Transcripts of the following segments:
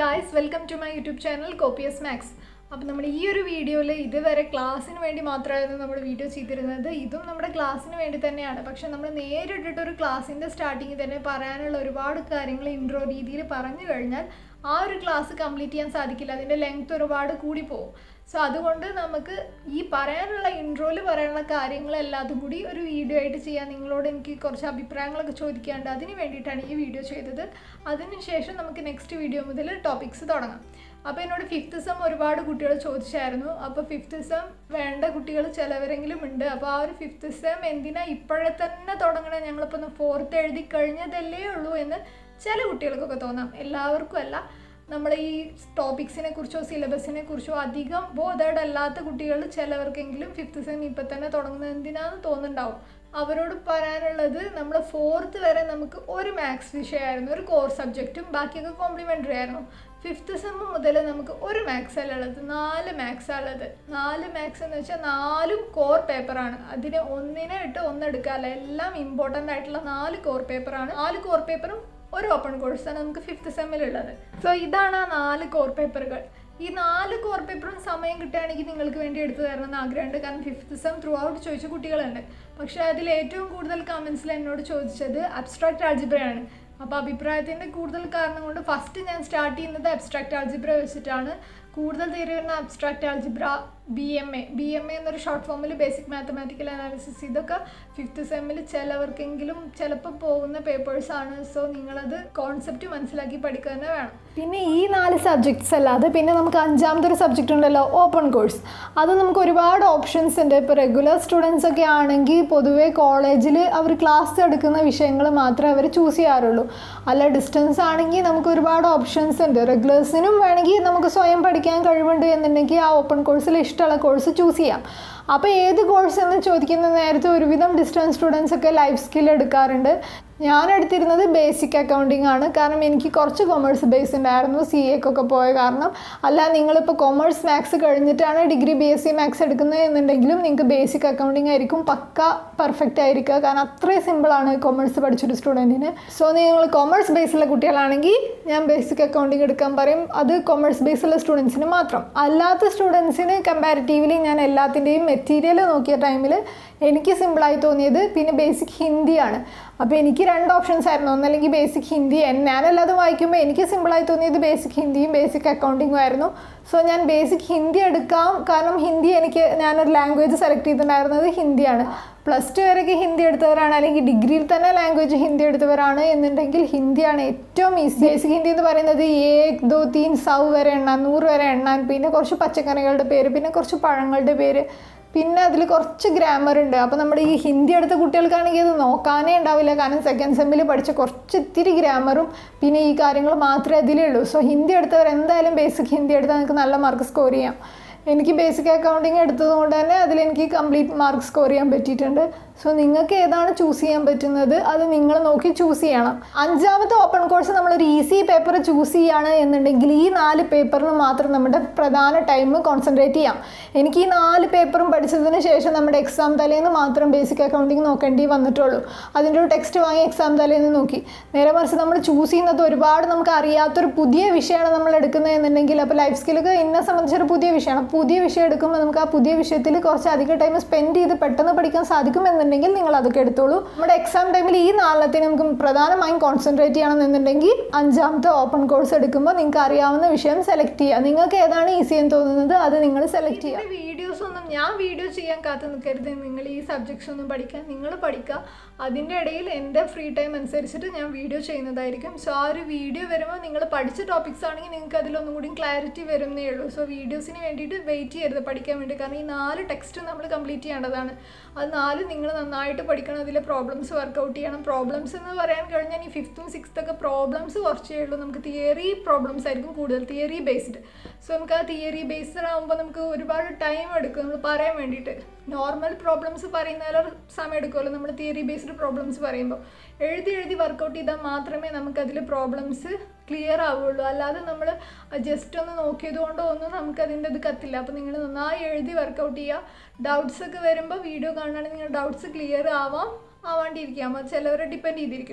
guys welcome to my YouTube channel Copious Max അപ്പോൾ നമ്മുടെ ഈ ഒരു വീഡിയോയിൽ ഇതുവരെ ക്ലാസ്സിന് വേണ്ടി മാത്രമായിരുന്നു നമ്മൾ വീഡിയോ ചെയ്തിരുന്നത് ഇതും നമ്മുടെ ക്ലാസ്സിന് വേണ്ടി തന്നെയാണ് പക്ഷെ നമ്മൾ നേരിട്ടിട്ട് ഒരു ക്ലാസ്സിൻ്റെ സ്റ്റാർട്ടിങ്ങിൽ തന്നെ പറയാനുള്ള ഒരുപാട് കാര്യങ്ങൾ ഇൻട്രോ രീതിയിൽ പറഞ്ഞു കഴിഞ്ഞാൽ ആ ഒരു ക്ലാസ് കംപ്ലീറ്റ് ചെയ്യാൻ സാധിക്കില്ല അതിൻ്റെ ലെങ്ത് ഒരുപാട് കൂടി പോകും സോ അതുകൊണ്ട് നമുക്ക് ഈ പറയാനുള്ള ഇൻട്രോയിൽ പറയാനുള്ള കാര്യങ്ങളെല്ലാതും കൂടി ഒരു വീഡിയോ ആയിട്ട് ചെയ്യാൻ നിങ്ങളോട് എനിക്ക് കുറച്ച് അഭിപ്രായങ്ങളൊക്കെ ചോദിക്കാണ്ട് അതിന് വേണ്ടിയിട്ടാണ് ഈ വീഡിയോ ചെയ്തത് അതിനുശേഷം നമുക്ക് നെക്സ്റ്റ് വീഡിയോ മുതൽ ടോപ്പിക്സ് തുടങ്ങാം അപ്പോൾ എന്നോട് ഫിഫ്ത്ത് സെം ഒരുപാട് കുട്ടികൾ ചോദിച്ചായിരുന്നു അപ്പോൾ ഫിഫ്ത്ത് സെം വേണ്ട കുട്ടികൾ ചിലവരെങ്കിലും ഉണ്ട് അപ്പോൾ ആ ഒരു ഫിഫ്ത്ത് സെം എന്തിനാ ഇപ്പോഴെ തന്നെ തുടങ്ങണേ ഞങ്ങളിപ്പോൾ ഒന്ന് ഫോർത്ത് എഴുതി കഴിഞ്ഞതല്ലേ ഉള്ളൂ എന്ന് ചില കുട്ടികൾക്കൊക്കെ തോന്നാം എല്ലാവർക്കും അല്ല നമ്മുടെ ഈ ടോപ്പിക്സിനെ കുറിച്ചോ സിലബസിനെ കുറിച്ചോ അധികം ബോധേഡ് അല്ലാത്ത കുട്ടികൾ ചിലവർക്കെങ്കിലും ഫിഫ്ത്ത് സെം ഇപ്പം തന്നെ തുടങ്ങുന്നത് എന്തിനാന്ന് തോന്നുന്നുണ്ടാവും അവരോട് പറയാനുള്ളത് നമ്മൾ ഫോർത്ത് വരെ നമുക്ക് ഒരു മാത്സ് വിഷയമായിരുന്നു ഒരു കോർ സബ്ജക്റ്റും ബാക്കിയൊക്കെ കോംപ്ലിമെൻ്ററി ആയിരുന്നു ഫിഫ്ത്ത് സെം മുതൽ നമുക്ക് ഒരു മാത്സ് അല്ല ഉള്ളത് നാല് മാത്സ് ഉള്ളത് നാല് മാത്സ് എന്ന് വെച്ചാൽ നാലും കോർ പേപ്പറാണ് അതിന് ഒന്നിനെ ഇട്ട് ഒന്നെടുക്കാല്ല എല്ലാം ഇമ്പോർട്ടൻ്റ് ആയിട്ടുള്ള നാല് കോർ പേപ്പറാണ് നാല് കോർ പേപ്പറും ഒരു ഓപ്പൺ കോഴ്സാണ് നമുക്ക് ഫിഫ്ത്ത് സെമ്മിലുള്ളത് സോ ഇതാണ് ആ നാല് കോർ പേപ്പറുകൾ ഈ നാല് കോർ പേപ്പറും സമയം കിട്ടുകയാണെങ്കിൽ നിങ്ങൾക്ക് വേണ്ടി എടുത്തു തരണം എന്ന് ആഗ്രഹമുണ്ട് കാരണം ഫിഫ്ത്ത് സെം ത്രൂ ഔട്ട് ചോദിച്ച കുട്ടികളുണ്ട് പക്ഷേ അതിൽ ഏറ്റവും കൂടുതൽ കമൻസിൽ എന്നോട് ചോദിച്ചത് അബ്സ്ട്രാക്ട് ആൾജിബ്രയാണ് അപ്പോൾ അഭിപ്രായത്തിൻ്റെ കൂടുതൽ കാരണം കൊണ്ട് ഫസ്റ്റ് ഞാൻ സ്റ്റാർട്ട് ചെയ്യുന്നത് അബ്സ്ട്രാക്ട് ആൾജിബ്ര വെച്ചിട്ടാണ് കൂടുതൽ തിയറി വരുന്ന abstract algebra B M A B M A എന്നൊരു ഷോർട്ട് ഫോമിൽ ബേസിക് മാത്തമാറ്റിക്കൽ അനാലിസിസ് ഇതൊക്കെ ഫിഫ്ത്ത് സെമ്മിൽ ചിലവർക്കെങ്കിലും ചിലപ്പോൾ പോകുന്ന പേപ്പേഴ്സാണ് സോ നിങ്ങളത് കോൺസെപ്റ്റ് മനസ്സിലാക്കി പഠിക്കുക തന്നെ വേണം പിന്നെ ഈ നാല് സബ്ജക്ട്സ് അല്ലാതെ പിന്നെ നമുക്ക് അഞ്ചാമത്തെ ഒരു സബ്ജക്റ്റ് ഉണ്ടല്ലോ ഓപ്പൺ കോഴ്സ് അത് നമുക്ക് ഒരുപാട് ഓപ്ഷൻസ് ഉണ്ട് ഇപ്പോൾ റെഗുലർ സ്റ്റുഡൻസ് ഒക്കെ ആണെങ്കിൽ പൊതുവേ കോളേജിൽ അവർ ക്ലാസ് എടുക്കുന്ന വിഷയങ്ങൾ മാത്രമേ അവർ ചൂസ് ചെയ്യാറുള്ളൂ അല്ല ഡിസ്റ്റൻസ് ആണെങ്കിൽ നമുക്ക് ഒരുപാട് ഓപ്ഷൻസ് ഉണ്ട് റെഗുലേഴ്സിനും വേണമെങ്കിൽ നമുക്ക് സ്വയം പഠിക്കാൻ കഴിവുണ്ട് എന്നുണ്ടെങ്കിൽ ആ ഓപ്പൺ കോഴ്സിൽ ഇഷ്ടമുള്ള കോഴ്സ് ചൂസ് ചെയ്യാം അപ്പോൾ ഏത് കോഴ്സ് എന്ന് ചോദിക്കുന്ന നേരത്തെ ഒരുവിധം ഡിസ്റ്റൻസ് സ്റ്റുഡൻസ് ഒക്കെ ലൈഫ് സ്കിൽ എടുക്കാറുണ്ട് ഞാൻ എടുത്തിരുന്നത് ബേസിക് അക്കൗണ്ടിങ് ആണ് കാരണം എനിക്ക് കുറച്ച് കൊമേഴ്സ് ബേസ് ഉണ്ടായിരുന്നു സി എക്കൊക്കെ പോയ കാരണം അല്ല നിങ്ങളിപ്പോൾ കൊമേഴ്സ് മാത്സ് കഴിഞ്ഞിട്ടാണ് degree B S C maths എടുക്കുന്നത് എന്നുണ്ടെങ്കിലും നിങ്ങൾക്ക് ബേസിക് അക്കൗണ്ടിങ് ആയിരിക്കും പക്ക പെർഫെക്റ്റ് ആയിരിക്കുക കാരണം അത്രയും സിമ്പിളാണ് കൊമേഴ്സ് പഠിച്ചൊരു സ്റ്റുഡൻറ്റിന് സോ നിങ്ങൾ കൊമേഴ്സ് ബേസുള്ള കുട്ടികളാണെങ്കിൽ ഞാൻ ബേസിക് അക്കൗണ്ടിങ് എടുക്കാൻ പറയും അത് കൊമേഴ്സ് ബേസുള്ള സ്റ്റുഡൻസിന് മാത്രം അല്ലാത്ത സ്റ്റുഡൻസിന് കമ്പാരിറ്റീവ്ലി ഞാൻ എല്ലാത്തിൻ്റെയും മെറ്റീരിയൽ നോക്കിയ ടൈമിൽ എനിക്ക് സിമ്പിളായി തോന്നിയത് പിന്നെ ബേസിക് ഹിന്ദിയാണ് അപ്പോൾ എനിക്ക് രണ്ട് ഓപ്ഷൻസ് ആയിരുന്നു ഒന്നല്ലെങ്കിൽ ബേസിക് ഹിന്ദി ഞാനല്ലാതെ വായിക്കുമ്പോൾ എനിക്ക് സിമ്പിളായി തോന്നിയത് ബേസിക് ഹിന്ദിയും ബേസിക് അക്കൗണ്ടിങ്ങും ആയിരുന്നു സോ ഞാൻ ബേസിക് ഹിന്ദി എടുക്കാം കാരണം ഹിന്ദി എനിക്ക് ഞാനൊരു ലാംഗ്വേജ് സെലക്ട് ചെയ്തിട്ടുണ്ടായിരുന്നത് ഹിന്ദിയാണ് പ്ലസ് ടു വരെയൊക്കെ ഹിന്ദി എടുത്തവരാണ് അല്ലെങ്കിൽ ഡിഗ്രിയിൽ തന്നെ ലാംഗ്വേജ് ഹിന്ദി എടുത്തവരാണ് എന്നുണ്ടെങ്കിൽ ഹിന്ദിയാണ് ഏറ്റവും ഈസി ബേസിക് ഹിന്ദി എന്ന് പറയുന്നത് ഏക് ദോ തീൻ സൗ വരെ എണ്ണാൻ നൂറ് വരെ എണ്ണാൻ പിന്നെ കുറച്ച് പച്ചക്കറികളുടെ പേര് പിന്നെ കുറച്ച് പഴങ്ങളുടെ പേര് പിന്നെ അതിൽ കുറച്ച് ഗ്രാമർ ഉണ്ട് അപ്പോൾ നമ്മുടെ ഈ ഹിന്ദി എടുത്ത കുട്ടികൾക്കാണെങ്കിൽ അത് നോക്കാനേ ഉണ്ടാവില്ല കാരണം സെക്കൻഡ് സെമ്മിൽ പഠിച്ച കുറച്ച് ഇത്തിരി ഗ്രാമറും പിന്നെ ഈ കാര്യങ്ങൾ മാത്രമേ അതിലേ ഉള്ളൂ സോ ഹിന്ദി എടുത്തവർ എന്തായാലും ബേസിക് ഹിന്ദി എടുത്താൽ നിങ്ങൾക്ക് നല്ല മാർക്ക് സ്കോർ ചെയ്യാം എനിക്ക് ബേസിക് അക്കൗണ്ടിങ് എടുത്തത് കൊണ്ട് തന്നെ അതിലെനിക്ക് കംപ്ലീറ്റ് മാർക്ക് സ്കോർ ചെയ്യാൻ പറ്റിയിട്ടുണ്ട് സോ നിങ്ങൾക്ക് ഏതാണ് ചൂസ് ചെയ്യാൻ പറ്റുന്നത് അത് നിങ്ങൾ നോക്കി ചൂസ് ചെയ്യണം അഞ്ചാമത്തെ ഓപ്പൺ കോഴ്സ് നമ്മളൊരു ഈസി പേപ്പർ ചൂസ് ചെയ്യുകയാണ് എന്നുണ്ടെങ്കിൽ ഈ നാല് പേപ്പറിന് മാത്രം നമ്മുടെ പ്രധാന ടൈം കോൺസെൻട്രേറ്റ് ചെയ്യാം എനിക്ക് ഈ നാല് പേപ്പറും പഠിച്ചതിന് ശേഷം നമ്മുടെ എക്സാം തലേന്ന് മാത്രം ബേസിക് അക്കൗണ്ടിങ് നോക്കേണ്ടി വന്നിട്ടുള്ളൂ അതിൻ്റെ ഒരു ടെക്സ്റ്റ് വാങ്ങി എക്സാം തലേന്ന് നോക്കി നേരെ മറിച്ച് നമ്മൾ ചൂസ് ചെയ്യുന്നത് ഒരുപാട് നമുക്ക് അറിയാത്തൊരു പുതിയ വിഷയമാണ് നമ്മൾ എടുക്കുന്നത് എന്നുണ്ടെങ്കിൽ അപ്പോൾ ലൈഫ് സ്കില്ലൊക്കെ എന്നെ സംബന്ധിച്ചൊരു പുതിയ വിഷയമാണ് പുതിയ വിഷയം എടുക്കുമ്പോൾ നമുക്ക് ആ പുതിയ വിഷയത്തിൽ കുറച്ച് അധികം ടൈം സ്പെൻഡ് ചെയ്ത് പെട്ടെന്ന് പഠിക്കാൻ സാധിക്കുമെന്നുണ്ടെങ്കിൽ നിങ്ങൾ അതൊക്കെ എടുത്തോളൂ നമ്മുടെ എക്സാം ടൈമിൽ ഈ നാളത്തിന് നമുക്ക് പ്രധാനമായും കോൺസെൻട്രേറ്റ് ചെയ്യണമെന്നുണ്ടെങ്കിൽ അഞ്ചാമത്തെ ഓപ്പൺ കോഴ്സ് എടുക്കുമ്പോൾ നിങ്ങൾക്ക് അറിയാവുന്ന വിഷയം സെലക്ട് ചെയ്യുക നിങ്ങൾക്ക് ഏതാണ് ഈസി എന്ന് തോന്നുന്നത് അത് നിങ്ങൾ സെലക്ട് ചെയ്യുക വീഡിയോസ് ഒന്നും ഞാൻ വീഡിയോ ചെയ്യാൻ കാത്തു നിൽക്കരുത് നിങ്ങൾ ഈ സബ്ജക്ട്സ് ഒന്നും പഠിക്കാൻ നിങ്ങൾ പഠിക്കുക അതിൻ്റെ ഇടയിൽ എൻ്റെ ഫ്രീ ടൈം അനുസരിച്ചിട്ട് ഞാൻ വീഡിയോ ചെയ്യുന്നതായിരിക്കും സോ ആ ഒരു വീഡിയോ വരുമ്പോൾ നിങ്ങൾ പഠിച്ച ടോപ്പിക്സ് ആണെങ്കിൽ നിങ്ങൾക്ക് അതിലൊന്നും കൂടി ക്ലാരിറ്റി വരുന്നേ ഉള്ളൂ സോ വീഡിയോസിന് വേണ്ടിയിട്ട് വെയിറ്റ് ചെയ്യരുത് പഠിക്കാൻ വേണ്ടി കാരണം ഈ നാല് ടെക്സ്റ്റ് നമ്മൾ കംപ്ലീറ്റ് ചെയ്യേണ്ടതാണ് അത് നാല് നിങ്ങൾ നന്നായിട്ട് പഠിക്കണം അതിലെ പ്രോബ്ലംസ് വർക്കൗട്ട് ചെയ്യണം പ്രോബ്ലംസ് എന്ന് പറയാൻ കഴിഞ്ഞാൽ ഈ ഫിഫ്ത്തും സിക്സ്ത്തൊക്കെ പ്രോബ്ലംസ് കുറച്ചേ ഉള്ളൂ നമുക്ക് തിയറി പ്രോബ്ലംസ് ആയിരിക്കും കൂടുതൽ തിയറി ബേസ്ഡ് സോ നമുക്ക് ആ തിയറി ബേസ്ഡ് ആകുമ്പോൾ നമുക്ക് ഒരുപാട് ടൈം എടുക്കും നമ്മൾ പറയാൻ വേണ്ടിയിട്ട് നോർമൽ പ്രോബ്ലംസ് പറയുന്നതിലും സമയം എടുക്കുമല്ലോ നമ്മൾ തിയറി ബേസ്ഡ് പ്രോബ്ലംസ് പറയുമ്പോൾ എഴുതി എഴുതി വർക്കൗട്ട് ചെയ്താൽ മാത്രമേ നമുക്കതിൽ പ്രോബ്ലംസ് ക്ലിയർ ആവുള്ളൂ അല്ലാതെ നമ്മൾ ജസ്റ്റ് ഒന്ന് നോക്കിയത് കൊണ്ടോ ഒന്നും നമുക്കതിൻ്റെ ഇത് കത്തില്ല അപ്പോൾ നിങ്ങൾ നന്നായി എഴുതി വർക്കൗട്ട് ചെയ്യുക ഡൗട്ട്സ് ഒക്കെ വരുമ്പോൾ വീഡിയോ കാണുകയാണെങ്കിൽ നിങ്ങളുടെ ഡൗട്ട്സ് ക്ലിയർ ആവാം ആവാണ്ടിരിക്കാം അത് ചിലവരെ ഡിപ്പെൻഡ് ചെയ്തിരിക്കും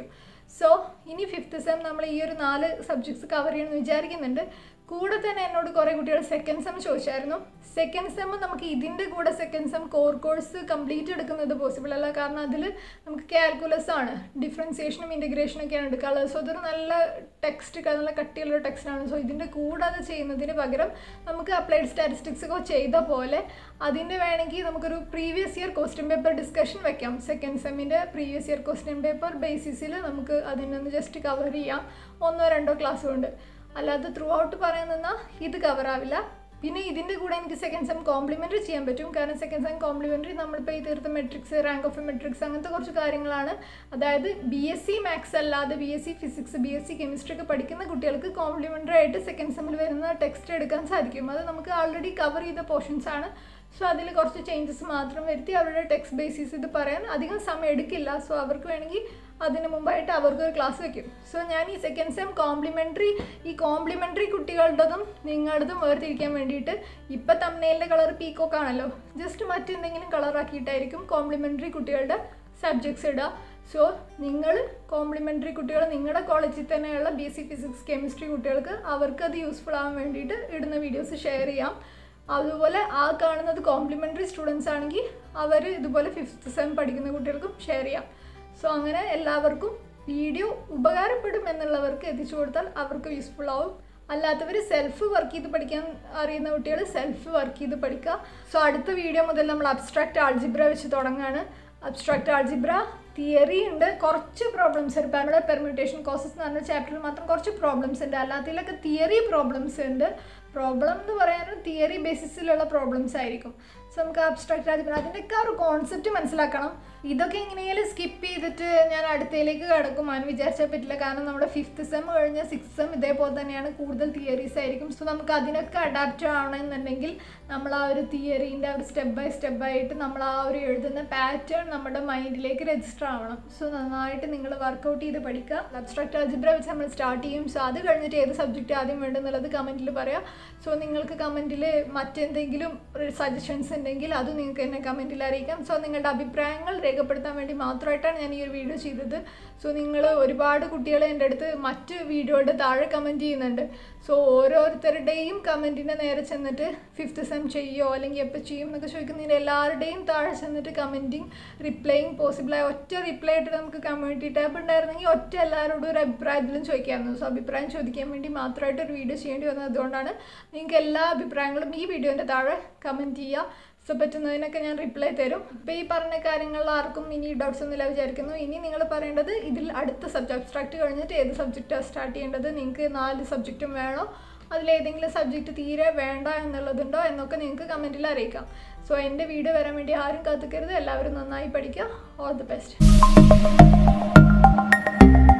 സോ ഇനി ഫിഫ്ത്ത് സെം നമ്മൾ ഈ ഒരു നാല് സബ്ജക്ട്സ് കവർ ചെയ്യണമെന്ന് വിചാരിക്കുന്നുണ്ട് കൂടെ തന്നെ എന്നോട് കുറേ കുട്ടികൾ സെക്കൻഡ് സെം ചോദിച്ചായിരുന്നു സെക്കൻഡ് സെം നമുക്ക് ഇതിൻ്റെ കൂടെ second sem core course complete എടുക്കുന്നത് പോസിബിൾ അല്ല കാരണം അതിൽ നമുക്ക് കാൽക്കുലസ് ആണ് ഡിഫറൻസിയേഷനും ഇൻറ്റഗ്രേഷനും ഒക്കെയാണ് എടുക്കാനുള്ളത് സോ അതൊരു നല്ല ടെക്സ്റ്റ് നല്ല കട്ടിയുള്ള ടെക്സ്റ്റാണ് സോ ഇതിൻ്റെ കൂടെ അത് ചെയ്യുന്നതിന് പകരം നമുക്ക് അപ്ലൈഡ് സ്റ്റാറ്റിസ്റ്റിക്സ് ഒക്കെ ചെയ്ത പോലെ അതിൻ്റെ വേണമെങ്കിൽ നമുക്കൊരു previous year question paper discussion വെക്കാം സെക്കൻഡ് സെമ്മിൻ്റെ പ്രീവിയസ് ഇയർ ക്വസ്റ്റ്യൻ പേപ്പർ ബേസിസിൽ നമുക്ക് അതിനൊന്ന് ജസ്റ്റ് കവർ ചെയ്യാം ഒന്നോ രണ്ടോ ക്ലാസ് കൊണ്ട് അല്ലാതെ ത്രൂ ഔട്ട് പറയാൻ നിന്നാൽ ഇത് കവർ ആവില്ല പിന്നെ ഇതിൻ്റെ കൂടെ എനിക്ക് സെക്കൻഡ് സെം കോംപ്ലിമെൻ്ററി ചെയ്യാൻ പറ്റും കാരണം സെക്കൻഡ് സെം കോംപ്ലിമെൻ്ററി നമ്മളിപ്പോൾ ഈ തീർത്ത മെട്രിക്സ് റാങ്ക് ഓഫ് മെട്രിക്സ് അങ്ങനത്തെ കുറച്ച് കാര്യങ്ങളാണ് അതായത് ബി എസ് സി മാത്സ് അല്ലാതെ B S C physics B S C chemistry ഒക്കെ പഠിക്കുന്ന കുട്ടികൾക്ക് കോംപ്ലിമെൻ്ററി ആയിട്ട് സെക്കൻഡ് സെമ്മിൽ വരുന്ന ടെക്സ്റ്റ് എടുക്കാൻ സാധിക്കും അത് നമുക്ക് ആൾറെഡി കവർ ചെയ്ത പോർഷൻസ് ആണ് സോ അതിൽ കുറച്ച് ചേഞ്ചസ് മാത്രം വരുത്തി അവരുടെ ടെക്സ്റ്റ് ബേസിസ് ഇത് പറയാൻ അധികം സമയം എടുക്കില്ല സോ അവർക്ക് വേണമെങ്കിൽ അതിന് മുമ്പായിട്ട് അവർക്ക് ഒരു ക്ലാസ് വെക്കും സോ ഞാൻ ഈ സെക്കൻഡ് സെം കോംപ്ലിമെൻ്ററി ഈ കോംപ്ലിമെൻ്ററി കുട്ടികളുടേതും നിങ്ങളുടേതും വേർതിരിക്കാൻ വേണ്ടിയിട്ട് ഇപ്പം തമ്മനയിലെ കളർ പീക്കോക്ക് ആണല്ലോ ജസ്റ്റ് മറ്റെന്തെങ്കിലും കളറാക്കിയിട്ടായിരിക്കും കോംപ്ലിമെൻ്ററി കുട്ടികളുടെ സബ്ജക്ട്സ് ഇടുക സോ നിങ്ങൾ കോംപ്ലിമെൻ്ററി കുട്ടികൾ നിങ്ങളുടെ കോളേജിൽ തന്നെയുള്ള B S C physics chemistry കുട്ടികൾക്ക് അവർക്ക് അത് യൂസ്ഫുൾ ആവാൻ വേണ്ടിയിട്ട് ഇടുന്ന വീഡിയോസ് ഷെയർ ചെയ്യാം അതുപോലെ ആ കാണുന്നത് കോംപ്ലിമെൻ്ററി സ്റ്റുഡൻസ് ആണെങ്കിൽ അവർ ഇതുപോലെ ഫിഫ്ത്ത് സെം പഠിക്കുന്ന കുട്ടികൾക്കും ഷെയർ ചെയ്യാം സോ അങ്ങനെ എല്ലാവർക്കും വീഡിയോ ഉപകാരപ്പെടും എന്നുള്ളവർക്ക് എത്തിച്ചു കൊടുത്താൽ അവർക്ക് യൂസ്ഫുൾ ആവും അല്ലാത്തവർ സെൽഫ് വർക്ക് ചെയ്ത് പഠിക്കാൻ അറിയുന്ന കുട്ടികൾ സെൽഫ് വർക്ക് ചെയ്ത് പഠിക്കുക സോ അടുത്ത വീഡിയോ മുതൽ നമ്മൾ അബ്സ്ട്രാക്റ്റ് ആൾജിബ്ര വെച്ച് തുടങ്ങുകയാണ് അബ്സ്ട്രാക്റ്റ് ആൾജിബ്ര തിയറി ഉണ്ട് കുറച്ച് പ്രോബ്ലംസ് ഉണ്ട് പാനോടെ പെർമ്യൂട്ടേഷൻ കോസസ് എന്ന് പറഞ്ഞ ചാപ്റ്ററിൽ മാത്രം കുറച്ച് പ്രോബ്ലംസ് ഉണ്ട് അല്ലാത്തതിലൊക്കെ തിയറി പ്രോബ്ലംസ് ഉണ്ട് പ്രോബ്ലം എന്ന് പറയാൻ തിയറി ബേസിസിലുള്ള പ്രോബ്ലംസ് ആയിരിക്കും സോ നമുക്ക് അബ്സ്ട്രാക്റ്റ് ആൾജിബ്ര അതിൻ്റെയൊക്കെ ആ ഒരു കോൺസെപ്റ്റ് മനസ്സിലാക്കണം ഇതൊക്കെ എങ്ങനെയാലും സ്കിപ്പ് ചെയ്തിട്ട് ഞാൻ അടുത്തയിലേക്ക് കിടക്കും ഞാൻ വിചാരിച്ചാൽ പറ്റില്ല കാരണം നമ്മുടെ ഫിഫ്ത്ത് സെം കഴിഞ്ഞ സിക്സ് സെം ഇതേപോലെ തന്നെയാണ് കൂടുതൽ തിയറീസ് ആയിരിക്കും സോ നമുക്ക് അതിനൊക്കെ അഡാപ്റ്റ് ആവണമെന്നുണ്ടെങ്കിൽ നമ്മൾ ആ ഒരു തിയറീൻ്റെ ഒരു സ്റ്റെപ്പ് ബൈ സ്റ്റെപ്പ് ആയിട്ട് നമ്മൾ ആ ഒരു എഴുതുന്ന പാറ്റേൺ നമ്മുടെ മൈൻഡിലേക്ക് രജിസ്റ്റർ ആവണം സോ നന്നായിട്ട് നിങ്ങൾ വർക്കൗട്ട് ചെയ്ത് പഠിക്കുക അബ്സ്ട്രാക്ട് അൽജിബ്ര വെച്ച് നമ്മൾ സ്റ്റാർട്ട് ചെയ്യും സോ അത് കഴിഞ്ഞിട്ട് ഏത് സബ്ജക്റ്റ് ആദ്യം വേണ്ടെന്നുള്ളത് കമൻറ്റിൽ പറയാം സോ നിങ്ങൾക്ക് കമൻറ്റിൽ മറ്റെന്തെങ്കിലും സജഷൻസ് ഉണ്ടെങ്കിൽ അത് നിങ്ങൾക്ക് എന്നെ കമൻറ്റിൽ അറിയിക്കാം സോ നിങ്ങളുടെ അഭിപ്രായങ്ങൾ രേഖപ്പെടുത്താൻ വേണ്ടി മാത്രമായിട്ടാണ് ഞാൻ ഈ ഒരു വീഡിയോ ചെയ്തത് സോ നിങ്ങൾ ഒരുപാട് കുട്ടികൾ എൻ്റെ അടുത്ത് മറ്റ് വീഡിയോയുടെ താഴെ കമൻറ്റ് ചെയ്യുന്നുണ്ട് സോ ഓരോരുത്തരുടെയും കമൻറ്റിനെ നേരെ ചെന്നിട്ട് ഫിഫ്ത്ത് സെം ചെയ്യോ അല്ലെങ്കിൽ എപ്പോൾ ചെയ്യും എന്നൊക്കെ ചോദിക്കുന്നതിന് എല്ലാവരുടെയും താഴെ ചെന്നിട്ട് കമൻറ്റിങ് റിപ്ലൈയും പോസിബിളായ ഒറ്റ റിപ്ലൈ ആയിട്ട് നമുക്ക് കമ്മ്യൂണിറ്റി ടാബ് ഉണ്ടായിരുന്നെങ്കിൽ ഒറ്റ എല്ലാവരോടും ഒരു അഭിപ്രായത്തിലും ചോദിക്കാമായിരുന്നു സോ അഭിപ്രായം ചോദിക്കാൻ വേണ്ടി മാത്രമായിട്ട് ഒരു വീഡിയോ ചെയ്യേണ്ടി വന്നത് അതുകൊണ്ടാണ് നിങ്ങൾക്ക് എല്ലാ അഭിപ്രായങ്ങളും ഈ വീഡിയോൻ്റെ താഴെ കമൻറ്റ് ചെയ്യുക സോ പറ്റുന്നതിനൊക്കെ ഞാൻ റിപ്ലൈ തരും ഇപ്പോൾ ഈ പറഞ്ഞ കാര്യങ്ങളിൽ ആർക്കും ഇനി ഡൗട്ട്സ് ഒന്നുമില്ല വിചാരിക്കുന്നു ഇനി നിങ്ങൾ പറയേണ്ടത് ഇതിൽ അടുത്ത സബ്ജക്ട് അബ്സ്ട്രാക്ട് കഴിഞ്ഞിട്ട് ഏത് സബ്ജക്റ്റാണ് സ്റ്റാർട്ട് ചെയ്യേണ്ടത് നിങ്ങൾക്ക് നാല് സബ്ജക്റ്റും വേണോ അതിലേതെങ്കിലും സബ്ജക്റ്റ് തീരെ വേണ്ട എന്നുള്ളതുണ്ടോ എന്നൊക്കെ നിങ്ങൾക്ക് കമൻറ്റിൽ അറിയിക്കാം സോ എൻ്റെ വീഡിയോ വരാൻ വേണ്ടി ആരും കാത്തിക്കരുത് എല്ലാവരും നന്നായി പഠിക്കുക ഓൾ ദി ബെസ്റ്റ്